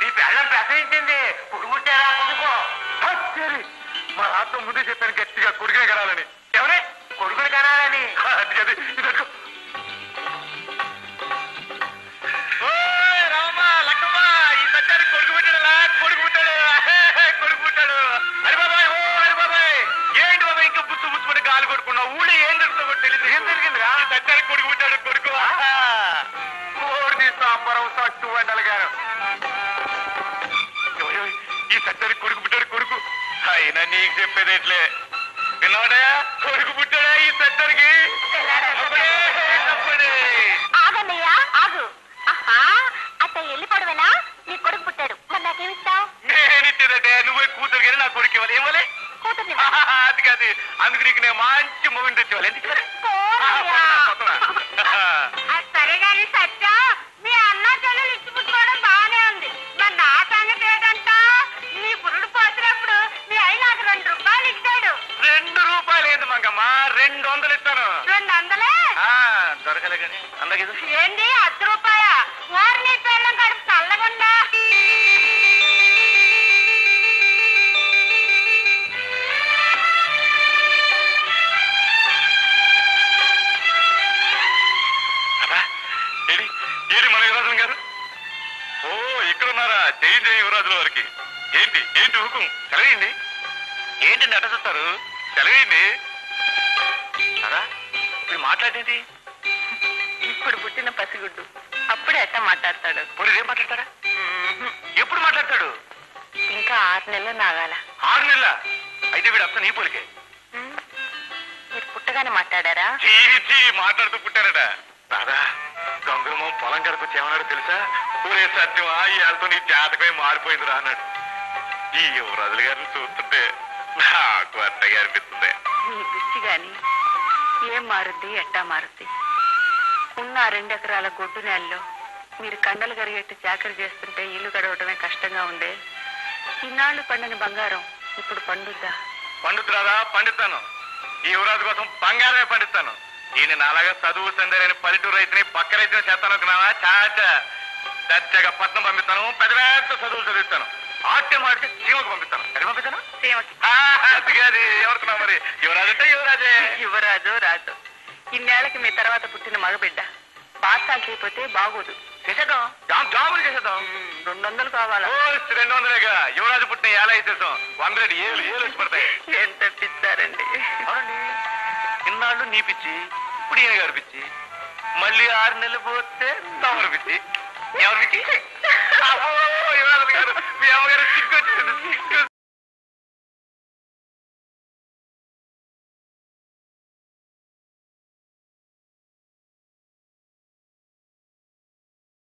నీ పెళ్ళం ప్రసవించింది పురుగుట్టారా కొడుకో సరే మా రాత్రి ముందే చెప్పాను గట్టిగా కొడుకునే కనాలని ఎవరే కొడుకుని కనాలని అది అది ఇదొక ఓయ్ రామమ్మ, లక్కమ్మ, ఈ సత్యానికి కొడుకు పుట్టాడులా? కొడుకు పుట్టాడు. కొడుకు పుట్టాడు. హరి బాబాయ్, ఓ హరి బాబాయ్. ఏంటి బాబాయ్ ఇంకా బుచ్చు బుచ్చుపడి గాలి కొట్టుకున్నావు ఊళ్ళో ఏం జరుగుతుందో తెలియదు ఏం జరిగిందిరా ఈ సత్యానికి కొడుకు పుట్టాడు కొడుకు కోడి సాంబరం సట్టు వండలు గారు ఓయ్, ఓయ్, ఈ సత్యానికి కొడుకు పుట్టాడు కొడుకు అయినా నీకు చెప్పేది ఎట్లే విన్నాడా కొడుకు పుట్టాడా ఈ సత్యానికి అప్పుడే, అప్పుడే. ఆగన్నయ్యా ఆగు ఆహా అత్త వెళ్ళిపోవడమేనా నీ కొడుకు పుట్టాడు మరి నాకేమిస్తావు నేను ఇచ్చేదంటే నువ్వే కూతురు కానీ నా కొడుకు ఇవ్వాలి ఏమలే కూతుర్ని అది కాదు అందుకు నీకు నేను మంచి మొగుని తెచ్చేవాలి ఎందుకు సరే సరే గాని సత్య మీ అన్న చెల్లెలు ఇచ్చి పుట్టుకోవడం బాగానే ఉంది మరి నా సంగతి ఏంటంట నీ పురుడు పోసినప్పుడు మీ అయ్య నాకు రెండు రూపాయలు ఇచ్చాడు రెండు రూపాయలు ఏంది మంగమ్మ రెండు వందలు ఇస్తాను రెండు వందలే ఆ, దొరకలే కానీ అందరికి ఏంది అర్ధ రూపాయ వారు నీ పిల్లం కడుపు చల్లగుండా అబ్బా, ఏడి ఏడి మన యువరాజు గారు ఓ ఇక్కడ ఉన్నారా జై జై యువరాజుల వారికి ఏంటి ఏంటి హుకుం సెలవేయండి ఏంటి నట చూస్తారు సెలవేయండి అరా ఇప్పుడు మాట్లాడేది ఇప్పుడు పుట్టిన పసిగుడ్డు అప్పుడే ఎట్ట మాట్లాడతాడు ఇప్పుడు ఏం మాట్లాడతాడా ఎప్పుడు మాట్లాడతాడు ఇంకా ఆరు నెలలు నాగాల ఆరు నెలల అయితే వీడు అత్త నీ పోలికే ఉమ్, మీరు పుట్టగానే మాట్లాడారా చీ చీ మాట్లాడుతూ పుట్టారట రాదా గంగులమో పొలం గడపచ్చి ఏమన్నాడు తెలుసా ఊరే సత్యమా ఈ ఆళ్ళతో నీ జాతకమే మారిపోయిందిరా అన్నాడు ఈ యువరాజుల గారిని చూస్తుంటే నాకు అత్తగా అనిపిస్తుంది మీ పిచ్చి గాని ఏం మారుద్ది ఎట్టా మారుద్ది ఉన్న ఆ రెండెకరాల గొడ్డు నేలలో మీరు కండలు కరిగేట్టు చాకరీ చేస్తుంటే ఇల్లు గడవటమే కష్టంగా ఉండే ఇన్నాళ్ళు పండని బంగారం ఇప్పుడు పండుద్దా పండుతురాదా పండిస్తాను ఈ యువరాజు కోసం బంగారమే పండిస్తాను ఈయన నాలాగా చదువు సందరైన పల్లెటూరు రైతుని పక్క రైతుని చేస్తాను అనుకున్నావా చాచా దర్జాగా పట్నం పంపిస్తాను పెద్ద పెద్ద చదువు చదివిస్తాను ఆట్యం మాడితే చీమకు పంపిస్తాను ఎక్కడ పంపిస్తాను సేవకి ఆ, అది కాదు ఎవరుకున్నావు మరి యువరాజు అంటే యువరాజే యువరాజు రాజు ఇన్నేళ్లకి మీ తర్వాత పుట్టిన మగబిడ్డ బాత్సాలు చేయకపోతే బాగోదు చేసేద్దాం జామ్ జాములు చేసేద్దాం ఉమ్, రెండు వందలు కావాలా ఓ రెండు వందలేగా యువరాజు పుట్టిన ఎలా వేసేసాం వంద రెండు ఏళ్ళు ఏళ్ళు వచ్చి పడతాయి ఎంత పిచ్చారండి అవునండి ఇన్నాళ్ళు నీ పిచ్చి ఇప్పుడు ఈయన గారి పిచ్చి మళ్ళీ ఆరు నెలలు పోతే తమరు పిచ్చి ఎవరి పిచ్చి అబ్బో, యువరాజులు గారు మీ అమ్మగారు సిగ్గు వచ్చింది సిగ్గు